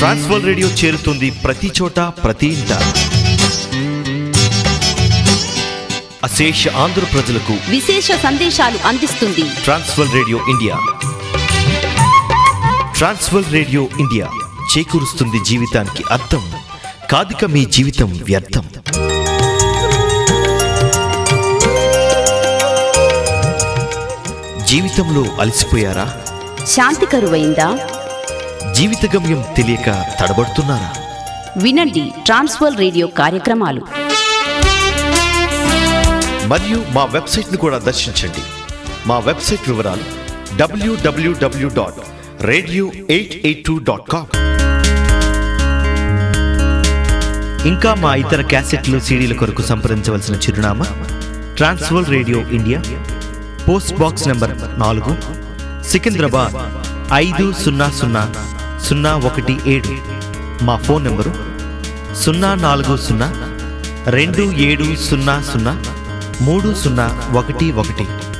ట్రాన్స్వర్ radio చేరుతుంది ప్రతి చోట ప్రతి ఇంట అశేష ఆంధ్ర ప్రజలకు విశేష సందేశాలు అందిస్తుంది Trans World radio India Trans World radio India చేకూరుస్తుంది జీవితానికి అర్థం కాదిక మీ జీవితం వ్యర్థం జీవితంలో అలసిపోయారా శాంతి కరువైందా జీవిత గమ్యం తెలియక తడబడుతున్నారా వినండి ట్రాన్స్వర్ రేడియో కార్యక్రమాలు మరియు మా వెబ్సైట్ను కూడా దర్శించండి మా వెబ్సైట్ వివరాలు W W W dot radio eight eight two dot com ఇంకా మా ఇతర క్యాసెట్లు సీడీల కొరకు సంప్రదించవలసిన చిరునామా Trans World radio India post box number నాలుగు సికింద్రాబాద్ ఐదు సున్నా సున్నా సున్నా ఒకటి ఏడు మా ఫోన్ నంబరు సున్నా నాలుగు సున్నా రెండు ఏడు సున్నా సున్నా మూడు సున్నా ఒకటి ఒకటి